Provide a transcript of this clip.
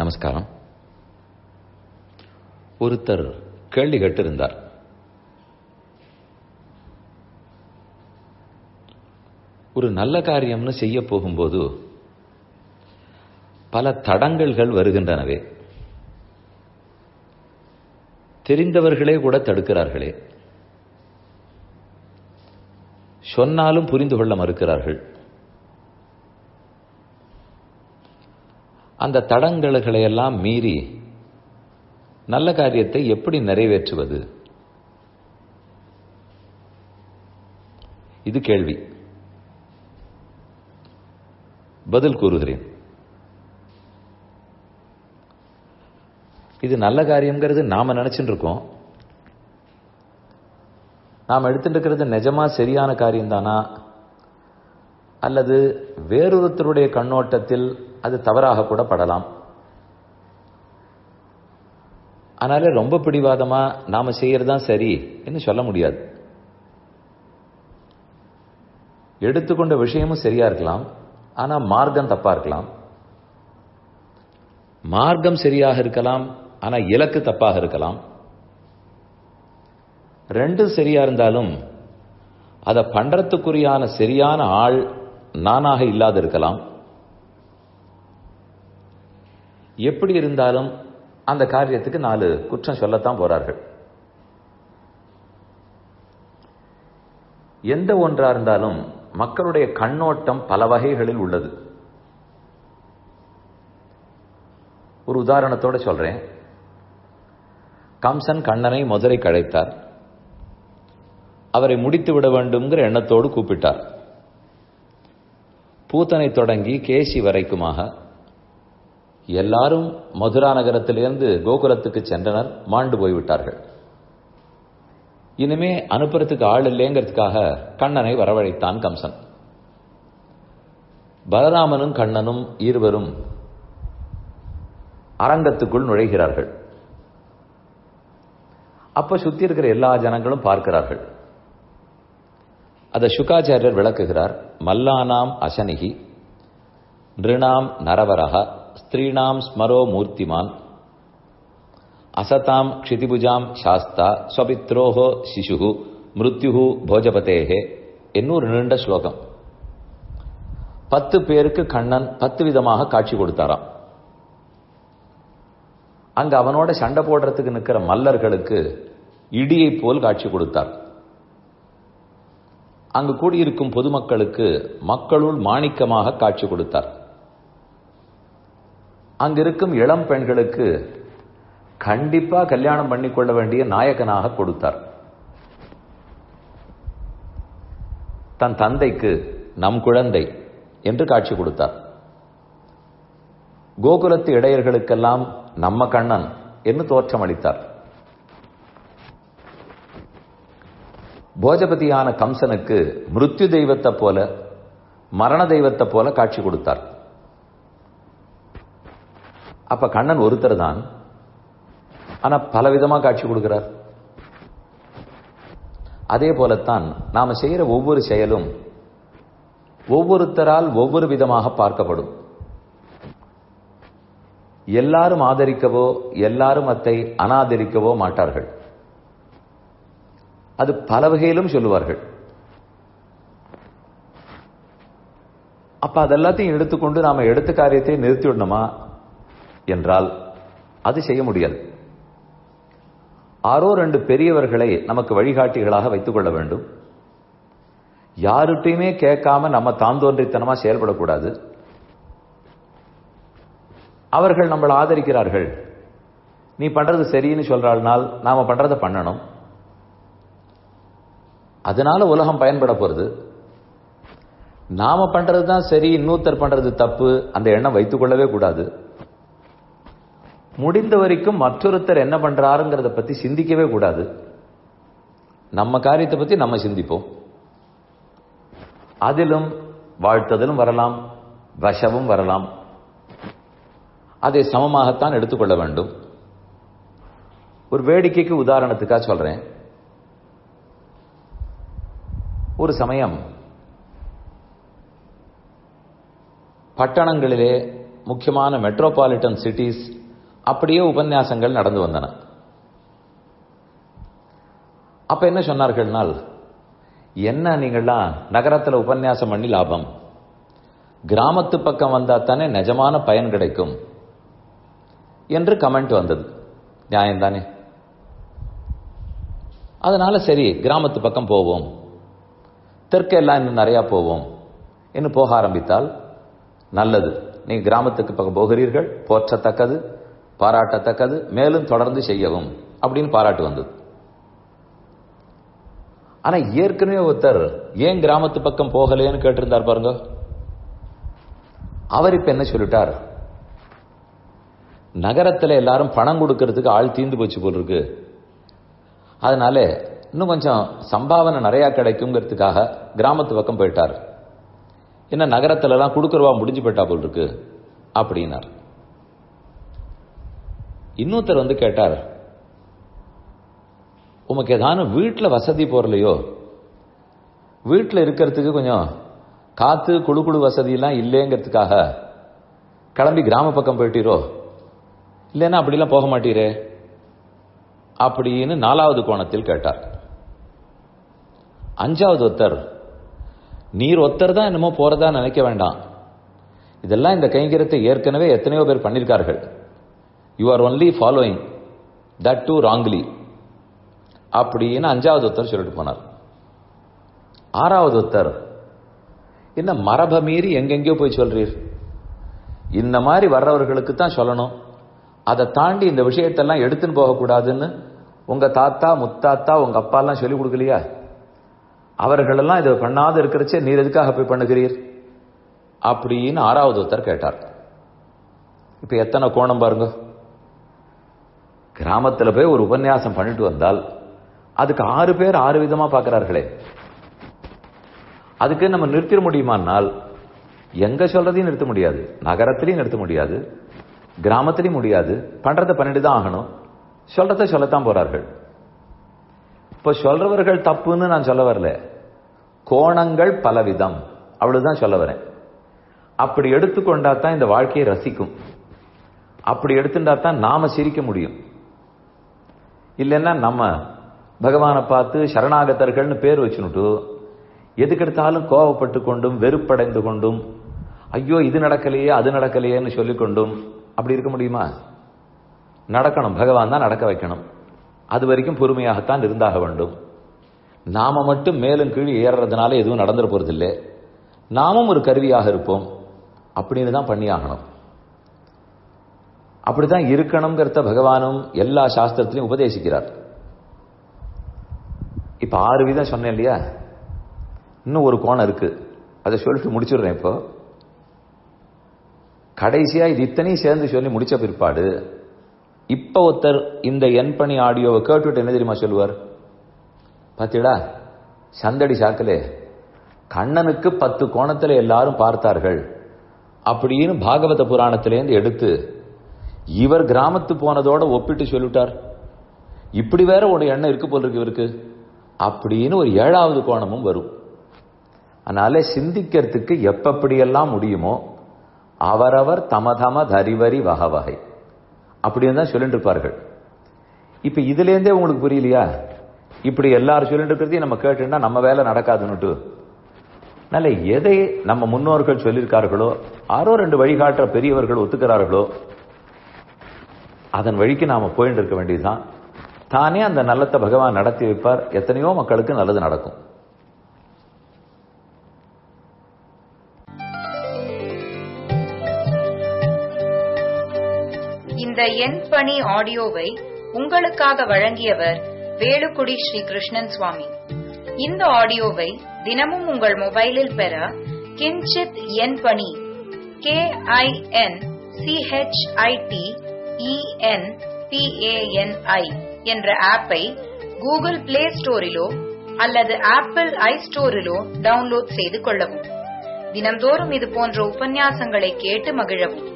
நமஸ்காரம் ஒருத்தர் கேள்வி கேட்டிருந்தார் ஒரு நல்ல காரியம்னு செய்ய போகும்போது பல தடங்கல்கள் வருகின்றனவே தெரிந்தவர்களே கூட தடுக்கிறார்களே சொன்னாலும் புரிந்து கொள்ள மறுக்கிறார்கள் அந்த தடங்கல்களை எல்லாம் மீறி நல்ல காரியத்தை எப்படி நிறைவேற்றுவது இது கேள்வி பதில் கூறுகிறேன் இது நல்ல காரியம்ங்கிறது நாம நினைச்சுட்டு இருக்கோம் நாம் எடுத்துட்டு இருக்கிறது நிஜமா சரியான காரியம் தானா அல்லது வேறொருத்தருடைய கண்ணோட்டத்தில் அது தவறாக கூட படலாம் ஆனாலே ரொம்ப பிடிவாதமா நாம செய்யறதுதான் சரி என்று சொல்ல முடியாது எடுத்துக்கொண்ட விஷயமும் சரியா இருக்கலாம் ஆனா மார்க்கம் தப்பா இருக்கலாம் மார்க்கம் சரியாக இருக்கலாம் ஆனா இலக்கு தப்பாக இருக்கலாம் ரெண்டும் சரியா இருந்தாலும் அதை பண்றதுக்குரியான சரியான ஆள் நானாக இல்லாது இருக்கலாம் எப்படி இருந்தாலும் அந்த காரியத்துக்கு நாலு குற்றம் சொல்லத்தான் போறார்கள் எந்த ஒன்றா இருந்தாலும் மக்களுடைய கண்ணோட்டம் பல வகைகளில் உள்ளது ஒரு உதாரணத்தோட சொல்றேன் கம்சன் கண்ணனை மதுரை கழைத்தார் அவரை முடித்து விட வேண்டும்ங்கிற எண்ணத்தோடு கூப்பிட்டார் பூத்தனை தொடங்கி கேசி வரைக்குமாக எல்லாரும் மதுரா நகரத்திலிருந்து கோகுலத்துக்கு சென்றனர் மாண்டு போய்விட்டார்கள் இனிமே அனுப்புறதுக்கு ஆள் இல்லைங்கிறதுக்காக கண்ணனை வரவழைத்தான் கம்சன் பலராமனும் கண்ணனும் இருவரும் அரங்கத்துக்குள் நுழைகிறார்கள் அப்ப சுத்தி இருக்கிற எல்லா ஜனங்களும் பார்க்கிறார்கள் அதை சுகாச்சாரியர் விளக்குகிறார் மல்லானாம் அசனிகி நிருணாம் நரவரக ஸ்திரீணாம் ஸ்மரோ மூர்த்திமான் அசதாம் க்ஷிதிபுஜாம் சாஸ்தா ஸ்வபித்ரோஹோ சிசு மிருத்யு போஜபதேகே என்னொரு நீண்ட ஸ்லோகம் பத்து பேருக்கு கண்ணன் பத்து விதமாக காட்சி கொடுத்தாராம் அங்க அவனோட சண்டை போடுறதுக்கு நிற்கிற மல்லர்களுக்கு இடியை போல் காட்சி கொடுத்தார் அங்கு கூடியிருக்கும் பொதுமக்களுக்கு மக்களுள் மாணிக்கமாக காட்சி கொடுத்தார் அங்கிருக்கும் இளம் பெண்களுக்கு கண்டிப்பா கல்யாணம் பண்ணிக்கொள்ள வேண்டிய நாயகனாக கொடுத்தார் தன் தந்தைக்கு நம் குழந்தை என்று காட்சி கொடுத்தார் கோகுலத்து இடையர்களுக்கெல்லாம் நம்ம கண்ணன் என்று தோற்றமளித்தார் போஜபதியான கம்சனுக்கு மிருத்யு தெய்வத்தை போல மரண தெய்வத்தை போல காட்சி கொடுத்தார் அப்ப கண்ணன் ஒருத்தர் தான் ஆனா பலவிதமா காட்சி கொடுக்கிறார் அதே போலத்தான் நாம செய்யற ஒவ்வொரு செயலும் ஒவ்வொருத்தரால் ஒவ்வொரு விதமாக பார்க்கப்படும் எல்லாரும் ஆதரிக்கவோ எல்லாரும் அத்தை அனாதரிக்கவோ மாட்டார்கள் அது பல வகையிலும் சொல்லுவார்கள் அப்ப அதெல்லாத்தையும் எடுத்துக்கொண்டு நாம எடுத்த காரியத்தை நிறுத்திவிடணுமா என்றால் அது செய்ய முடியாது ஆரோ ரெண்டு பெரியவர்களை நமக்கு வழிகாட்டிகளாக வைத்துக் கொள்ள வேண்டும் யாருட்டையுமே கேட்காம நம்ம தாந்தோன்றித்தனமா செயல்படக்கூடாது அவர்கள் நம்மளை ஆதரிக்கிறார்கள் நீ பண்றது சரின்னு சொல்றாள்னால் நாம பண்றதை பண்ணணும் அதனால உலகம் பயன்பட போறது நாம பண்றது தான் சரி இன்னொருத்தர் பண்றது தப்பு அந்த எண்ணம் வைத்துக் கொள்ளவே கூடாது முடிந்த வரைக்கும் மற்றொருத்தர் என்ன பண்றாருங்கிறத பத்தி சிந்திக்கவே கூடாது நம்ம காரியத்தை பத்தி நம்ம சிந்திப்போம் அதிலும் வாழ்த்ததிலும் வரலாம் வசவும் வரலாம் அதை சமமாகத்தான் எடுத்துக்கொள்ள வேண்டும் ஒரு வேடிக்கைக்கு உதாரணத்துக்காக சொல்றேன் ஒரு சமயம் பட்டணங்களிலே முக்கியமான மெட்ரோபாலிட்டன் சிட்டிஸ் அப்படியே உபன்யாசங்கள் நடந்து வந்தன அப்ப என்ன சொன்னார்கள்னால் என்ன நீங்கள்லாம் நகரத்துல உபன்யாசம் பண்ணி லாபம் கிராமத்து பக்கம் வந்தா தானே நிஜமான பயன் கிடைக்கும் என்று கமெண்ட் வந்தது நியாயம்தானே அதனால சரி கிராமத்து பக்கம் போவோம் தெற்கெல்லாம் இன்னும் நிறைய போவோம் இன்னும் போக ஆரம்பித்தால் நல்லது நீங்க கிராமத்துக்கு பக்கம் போகிறீர்கள் போற்றத்தக்கது பாராட்டத்தக்கது மேலும் தொடர்ந்து செய்யவும் அப்படின்னு பாராட்டு வந்தது ஆனா ஏற்கனவே ஒருத்தர் ஏன் கிராமத்து பக்கம் போகலைன்னு கேட்டிருந்தார் பாருங்க அவர் இப்ப என்ன சொல்லிட்டார் நகரத்துல எல்லாரும் பணம் கொடுக்கறதுக்கு ஆள் தீந்து போச்சு போல் இருக்கு அதனால இன்னும் கொஞ்சம் சம்பாவனை நிறைய கிடைக்குங்கிறதுக்காக கிராமத்து பக்கம் போயிட்டார் என்ன நகரத்துல எல்லாம் கொடுக்கறவா முடிஞ்சு போயிட்டா போல் இருக்கு அப்படின்னார் இன்னொருத்தர் வந்து கேட்டார் உமக்கு ஏதானும் வீட்டில் வசதி போறலையோ வீட்டில் இருக்கிறதுக்கு கொஞ்சம் காத்து குழு குழு வசதியெல்லாம் இல்லைங்கிறதுக்காக கிளம்பி கிராம பக்கம் போயிட்டீரோ இல்லைன்னா அப்படிலாம் போக மாட்டீரே அப்படின்னு நாலாவது கோணத்தில் கேட்டார் அஞ்சாவது ஒத்தர் நீர் ஒத்தர் தான் என்னமோ போறதா நினைக்க வேண்டாம் இதெல்லாம் இந்த கைங்கரத்தை ஏற்கனவே எத்தனையோ பேர் பண்ணியிருக்கார்கள் you are only following that too wrongly அப்படின்னு அஞ்சாவது ஒருத்தர் சொல்லிட்டு போனார் ஆறாவது ஒருத்தர் என்ன மரபை மீறி எங்கெங்கயோ போய் சொல்றீர் இந்த மாதிரி வர்றவர்களுக்கு தான் சொல்லணும் அதை தாண்டி இந்த விஷயத்தெல்லாம் எடுத்துன்னு போகக்கூடாதுன்னு உங்க தாத்தா முத்தாத்தா உங்க அப்பா எல்லாம் சொல்லி கொடுக்கலையா அவர்களெல்லாம் இதை பண்ணாத இருக்கிறச்சே நீர் எதுக்காக போய் பண்ணுகிறீர் அப்படின்னு ஆறாவது ஒருத்தர் கேட்டார் இப்ப எத்தனை கோணம் பாருங்க கிராமத்துல போய் ஒரு உபன்யாசம் பண்ணிட்டு வந்தால் அதுக்கு ஆறு பேர் ஆறு விதமா பார்க்கிறார்களே அதுக்கு நம்ம நிறுத்திட முடியுமானால் எங்க சொல்றதையும் நிறுத்த முடியாது நகரத்திலையும் நிறுத்த முடியாது கிராமத்திலையும் முடியாது பண்றதை பண்ணிட்டு தான் ஆகணும் சொல்றத சொல்லத்தான் போறார்கள் இப்ப சொல்றவர்கள் தப்புன்னு நான் சொல்ல வரல கோணங்கள் பலவிதம் அவ்வளவுதான் சொல்ல வரேன் அப்படி எடுத்துக்கொண்டா தான் இந்த வாழ்க்கையை ரசிக்கும் அப்படி எடுத்துட்டா தான் நாம சிரிக்க முடியும் இல்லைன்னா நம்ம பகவானை பார்த்து சரணாகத்தர்கள்னு பேர் வச்சுனுட்டு எதுக்கெடுத்தாலும் கோவப்பட்டு கொண்டும் வெறுப்படைந்து கொண்டும் ஐயோ இது நடக்கலையே அது நடக்கலையேன்னு சொல்லிக்கொண்டும் அப்படி இருக்க முடியுமா நடக்கணும் பகவான் தான் நடக்க வைக்கணும் அது வரைக்கும் பொறுமையாகத்தான் இருந்தாக வேண்டும் நாம மட்டும் மேலும் கீழ் ஏறுறதுனால எதுவும் நடந்துட போறதில்லை நாமும் ஒரு கருவியாக இருப்போம் அப்படின்னு தான் பண்ணியாகணும் அப்படிதான் இருக்கணுங்கிறத பகவானும் எல்லா சாஸ்திரத்திலையும் உபதேசிக்கிறார் இப்ப ஆறு விதம் சொன்னேன் இல்லையா இன்னும் ஒரு கோணம் இருக்கு அதை சொல்லிட்டு முடிச்சுடுறேன் இப்போ கடைசியா இது இத்தனையும் சேர்ந்து சொல்லி முடிச்ச பிற்பாடு இப்ப ஒருத்தர் இந்த என் பணி ஆடியோவை கேட்டுவிட்டு என்ன தெரியுமா சொல்லுவார் பாத்தீடா சந்தடி சாக்கலே கண்ணனுக்கு பத்து கோணத்துல எல்லாரும் பார்த்தார்கள் அப்படின்னு பாகவத புராணத்திலேருந்து எடுத்து இவர் கிராமத்து போனதோட ஒப்பிட்டு சொல்லிட்டார் இப்படி வேற ஒரு எண்ணம் இருக்கு போல் இருக்கு இவருக்கு அப்படின்னு ஒரு ஏழாவது கோணமும் வரும் அதனால சிந்திக்கிறதுக்கு எப்படியெல்லாம் முடியுமோ அவரவர் தம தம தரிவரி வகை வகை அப்படின்னு தான் சொல்லிட்டு இருப்பார்கள் இப்ப இதுல இருந்தே உங்களுக்கு புரியலையா இப்படி எல்லாரும் சொல்லிட்டு இருக்கிறதையும் நம்ம கேட்டுன்னா நம்ம வேலை நடக்காதுன்னுட்டு நல்ல எதை நம்ம முன்னோர்கள் சொல்லியிருக்கார்களோ ஆரோ ரெண்டு வழிகாட்டுற பெரியவர்கள் ஒத்துக்கிறார்களோ அதன் வழிக்கு நாம போயிட்டு இருக்க வேண்டியதுதான் தானே அந்த நல்லத்தை பகவான் நடத்தி வைப்பார் எத்தனையோ மக்களுக்கு நல்லது நடக்கும் இந்த என் பணி ஆடியோவை உங்களுக்காக வழங்கியவர் வேலுக்குடி ஸ்ரீ கிருஷ்ணன் சுவாமி இந்த ஆடியோவை தினமும் உங்கள் மொபைலில் பெற கிஞ்சித் என் பணி கே ஐ என் சிஹெச்ஐடி இஎன் பிஏஎன்ஐ என்ற ஆப்பை கூகுள் பிளே ஸ்டோரிலோ அல்லது ஆப்பிள் ஐ ஸ்டோரிலோ டவுன்லோட் செய்து கொள்ளவும் தினம்தோறும் இது போன்ற உபன்யாசங்களை கேட்டு மகிழவும்